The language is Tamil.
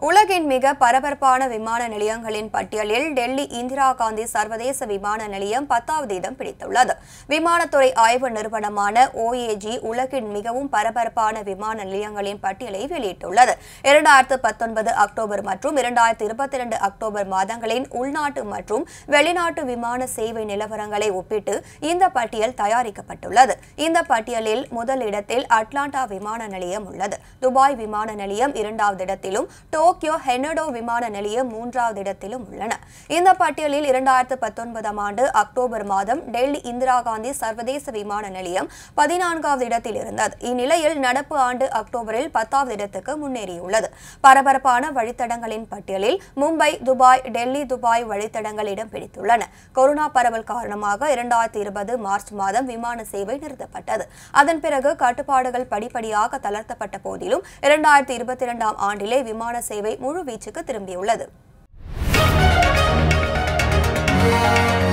உலகின் மிக பரபரப்பான விமான நிலையங்களின் பட்டியலில் டெல்லி இந்திரா காந்தி சர்வதேச விமான நிலையம் பத்தாவது இடம் பிடித்துள்ளது விமானத்துறை ஆய்வு நிறுவனமான ஓஏஜி உலகின் மிகவும் பரபரப்பான விமான நிலையங்களின் பட்டியலை வெளியிட்டுள்ளது இரண்டாயிரத்து பத்தொன்பது அக்டோபர் மற்றும் இரண்டாயிரத்து இருபத்தி இரண்டு அக்டோபர் மாதங்களின் உள்நாட்டு மற்றும் வெளிநாட்டு விமான சேவை நிலவரங்களை ஒப்பிட்டு இந்த பட்டியல் தயாரிக்கப்பட்டுள்ளது இந்த பட்டியலில் முதல் இடத்தில் அட்லாண்டா விமான நிலையம் உள்ளது துபாய் விமான நிலையம் இரண்டாவது இடத்திலும் டோக்கியோ ஹெனடோ விமான நிலையம் மூன்றாவது இடத்திலும் உள்ளன இந்த பட்டியலில் இரண்டாயிரத்து பத்தொன்பதாம் ஆண்டு அக்டோபர் மாதம் டெல்லி இந்திரா காந்தி சர்வதேச விமான நிலையம் பதினான்காவது இடத்தில் இருந்தது இந்நிலையில் நடப்பு ஆண்டு அக்டோபரில் பத்தாவது இடத்துக்கு முன்னேறியுள்ளது பரபரப்பான வழித்தடங்களின் பட்டியலில் மும்பை துபாய் டெல்லி துபாய் வழித்தடங்கள் இடம் பிடித்துள்ளன கொரோனா பரவல் காரணமாக இரண்டாயிரத்தி இருபது மார்ச் மாதம் விமான சேவை நிறுத்தப்பட்டது அதன் பிறகு கட்டுப்பாடுகள் படிப்படியாக தளர்த்தப்பட்ட போதிலும் இரண்டாயிரத்தி இருபத்தி இரண்டாம் ஆண்டிலே விமான சேவை முழு வீச்சுக்கு திரும்பியுள்ளது